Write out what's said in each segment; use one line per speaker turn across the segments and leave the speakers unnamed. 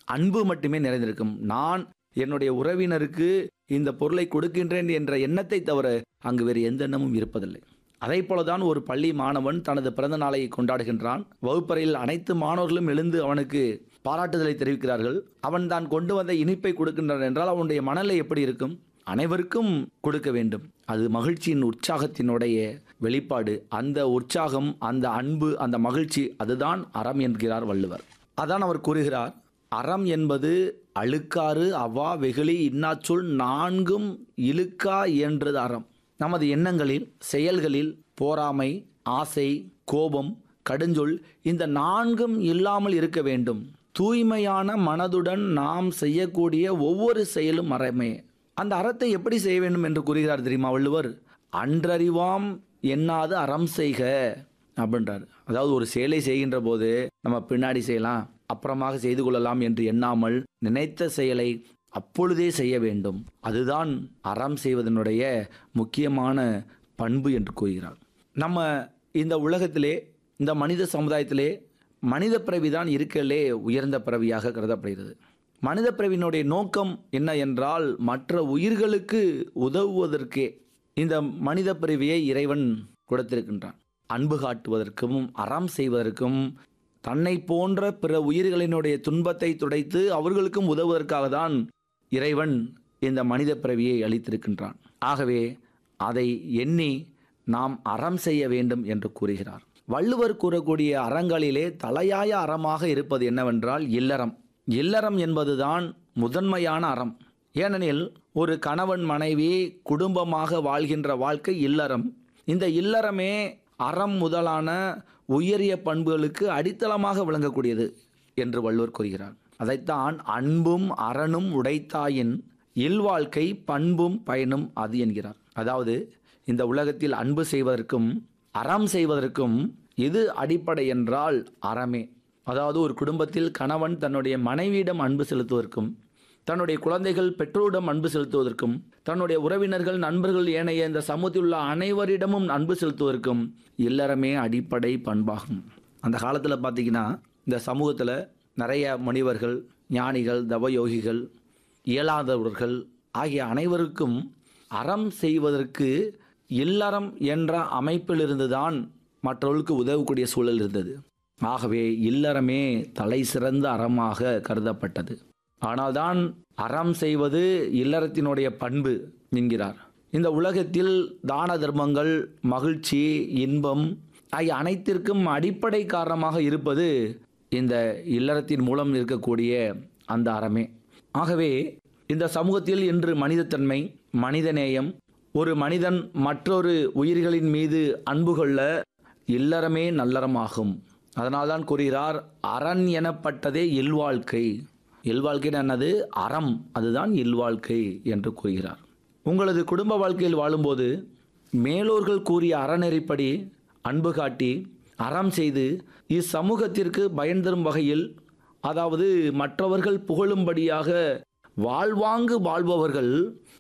அன்பு மட்டுமே நிறைந்திருக்கும் நான் என்னுடைய உறவினருக்கு இந்த பொருளை கொடுக்கின்றேன் என்ற எண்ணத்தை தவிர அங்கு வேறு எந்த எண்ணமும் இருப்பதில்லை அதே போலதான் ஒரு பள்ளி மாணவன் தனது பிறந்த நாளை கொண்டாடுகின்றான் வகுப்பறையில் அனைத்து மாணவர்களும் எழுந்து அவனுக்கு பாராட்டுதலை தெரிவிக்கிறார்கள் அவன் தான் கொண்டு வந்த இனிப்பை கொடுக்கின்றான் என்றால் அவனுடைய மனநிலை எப்படி இருக்கும் அனைவருக்கும் கொடுக்க வேண்டும் அது மகிழ்ச்சியின் உற்சாகத்தினுடைய வெளிப்பாடு அந்த உற்சாகம் அந்த அன்பு அந்த மகிழ்ச்சி அதுதான் அறம் என்கிறார் வள்ளுவர் அதான் அவர் கூறுகிறார் அறம் என்பது அழுக்காறு அவா வெகுளி இன்னாச்சொல் நான்கும் இழுக்கா என்றது அறம் நமது எண்ணங்களில் செயல்களில் போராமை ஆசை கோபம் கடுஞ்சொல் இந்த நான்கும் இல்லாமல் இருக்க வேண்டும் தூய்மையான மனதுடன் நாம் செய்யக்கூடிய ஒவ்வொரு செயலும் அறமே அந்த அறத்தை எப்படி செய்ய வேண்டும் என்று கூறுகிறார் தெரியுமா வள்ளுவர் அன்றறிவாம் எண்ணாது அறம் செய்க அப்படின்றார் அதாவது ஒரு செயலை செய்கின்ற போது நம்ம பின்னாடி செய்யலாம் அப்புறமாக செய்து கொள்ளலாம் என்று எண்ணாமல் நினைத்த செயலை அப்பொழுதே செய்ய வேண்டும் அதுதான் அறம் செய்வதனுடைய முக்கியமான பண்பு என்று கூறுகிறார் நம்ம இந்த உலகத்திலே இந்த மனித சமுதாயத்திலே மனித பிறவிதான் இருக்கலே உயர்ந்த பிறவியாக கருதப்படுகிறது மனித பிறவியினுடைய நோக்கம் என்ன என்றால் மற்ற உயிர்களுக்கு உதவுவதற்கே இந்த மனித பிறவியை இறைவன் கொடுத்திருக்கின்றான் அன்பு காட்டுவதற்கும் அறம் செய்வதற்கும் தன்னை போன்ற பிற உயிர்களினுடைய துன்பத்தை துடைத்து அவர்களுக்கும் உதவுவதற்காக தான் இறைவன் இந்த மனித பிறவியை அளித்திருக்கின்றான் ஆகவே அதை எண்ணி நாம் அறம் செய்ய வேண்டும் என்று கூறுகிறார் வள்ளுவர் கூறக்கூடிய அறங்களிலே தலையாய அறமாக இருப்பது என்னவென்றால் இல்லறம் இல்லறம் என்பதுதான் முதன்மையான அறம் ஏனெனில் ஒரு கணவன் மனைவி குடும்பமாக வாழ்கின்ற வாழ்க்கை இல்லறம் இந்த இல்லறமே அறம் முதலான உயரிய பண்புகளுக்கு அடித்தளமாக விளங்கக்கூடியது என்று வள்ளுவர் கூறுகிறார் அதைத்தான் அன்பும் அறனும் உடைத்தாயின் இல்வாழ்க்கை பண்பும் பயனும் அது என்கிறார் அதாவது இந்த உலகத்தில் அன்பு செய்வதற்கும் அறம் செய்வதற்கும் எது அடிப்படை என்றால் அறமே அதாவது ஒரு குடும்பத்தில் கணவன் தன்னுடைய மனைவியிடம் அன்பு செலுத்துவதற்கும் தன்னுடைய குழந்தைகள் பெற்றோரிடம் அன்பு செலுத்துவதற்கும் தன்னுடைய உறவினர்கள் நண்பர்கள் ஏனைய இந்த சமூகத்தில் உள்ள அனைவரிடமும் அன்பு செலுத்துவதற்கும் இல்லறமே அடிப்படை பண்பாகும் அந்த காலத்தில் பார்த்தீங்கன்னா இந்த சமூகத்தில் நிறைய முனிவர்கள் ஞானிகள் தவயோகிகள் இயலாதவர்கள் ஆகிய அனைவருக்கும் அறம் செய்வதற்கு இல்லறம் என்ற அமைப்பிலிருந்துதான் மற்றவர்களுக்கு உதவக்கூடிய சூழல் இருந்தது ஆகவே இல்லறமே தலை சிறந்த அறமாக கருதப்பட்டது ஆனால்தான் அறம் செய்வது இல்லறத்தினுடைய பண்பு என்கிறார் இந்த உலகத்தில் தான தர்மங்கள் மகிழ்ச்சி இன்பம் ஆகிய அனைத்திற்கும் அடிப்படை காரணமாக இருப்பது இந்த இல்லறத்தின் மூலம் இருக்கக்கூடிய அந்த அறமே ஆகவே இந்த சமூகத்தில் இன்று மனிதத்தன்மை மனிதநேயம் ஒரு மனிதன் மற்றொரு உயிர்களின் மீது அன்பு கொள்ள இல்லறமே நல்லறமாகும் அதனால்தான் கூறுகிறார் அரண் எனப்பட்டதே இல்வாழ்க்கை இல்வாழ்க்கை என்னது அறம் அதுதான் இல்வாழ்க்கை என்று கூறுகிறார் உங்களது குடும்ப வாழ்க்கையில் வாழும்போது மேலோர்கள் கூறிய அறநெறிப்படி அன்பு காட்டி அறம் செய்து இச்சமூகத்திற்கு பயன் தரும் வகையில் அதாவது மற்றவர்கள் புகழும்படியாக வாழ்வாங்கு வாழ்பவர்கள்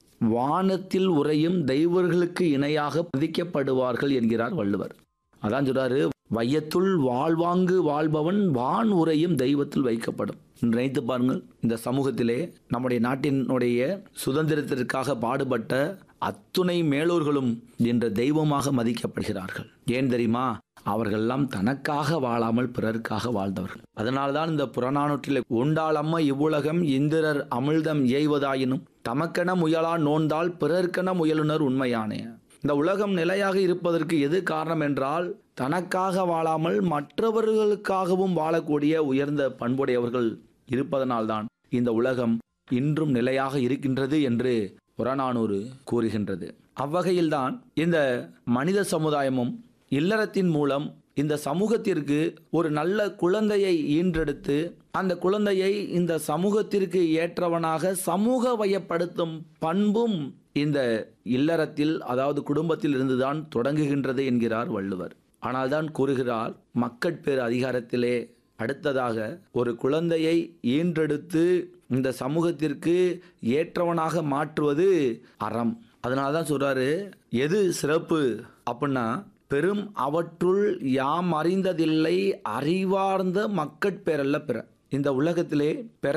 வானத்தில் உறையும் தெய்வர்களுக்கு இணையாக மதிக்கப்படுவார்கள் என்கிறார் வள்ளுவர் அதான் சொல்றாரு வையத்துள் வாழ்வாங்கு வாழ்பவன் வான் உரையும் தெய்வத்தில் வைக்கப்படும் நினைத்து பாருங்கள் இந்த சமூகத்திலே நம்முடைய நாட்டினுடைய சுதந்திரத்திற்காக பாடுபட்ட அத்துணை மேலோர்களும் என்ற தெய்வமாக மதிக்கப்படுகிறார்கள் ஏன் தெரியுமா அவர்களெல்லாம் தனக்காக வாழாமல் பிறருக்காக வாழ்ந்தவர்கள் அதனால்தான் இந்த புறநானூற்றில் உண்டாளம்ம இவ்வுலகம் இந்திரர் அமிழ்தம் ஏய்வதாயினும் தமக்கென முயலா நோந்தால் பிறர்க்கென முயலுனர் உண்மையானே இந்த உலகம் நிலையாக இருப்பதற்கு எது காரணம் என்றால் தனக்காக வாழாமல் மற்றவர்களுக்காகவும் வாழக்கூடிய உயர்ந்த பண்புடையவர்கள் இருப்பதனால்தான் இந்த உலகம் இன்றும் நிலையாக இருக்கின்றது என்று புறநானூறு கூறுகின்றது அவ்வகையில்தான் இந்த மனித சமுதாயமும் இல்லறத்தின் மூலம் இந்த சமூகத்திற்கு ஒரு நல்ல குழந்தையை ஈன்றெடுத்து அந்த குழந்தையை இந்த சமூகத்திற்கு ஏற்றவனாக சமூக வயப்படுத்தும் பண்பும் இந்த இல்லறத்தில் அதாவது குடும்பத்தில் இருந்துதான் தொடங்குகின்றது என்கிறார் வள்ளுவர் ஆனால்தான் கூறுகிறார் மக்கட்பேறு அதிகாரத்திலே அடுத்ததாக ஒரு குழந்தையை ஈன்றெடுத்து இந்த சமூகத்திற்கு ஏற்றவனாக மாற்றுவது அறம் அதனால தான் சொல்றாரு எது சிறப்பு அப்படின்னா பெரும் அவற்றுள் யாம் அறிந்ததில்லை அறிவார்ந்த மக்கட்பேரல்ல பிற இந்த உலகத்திலே பெற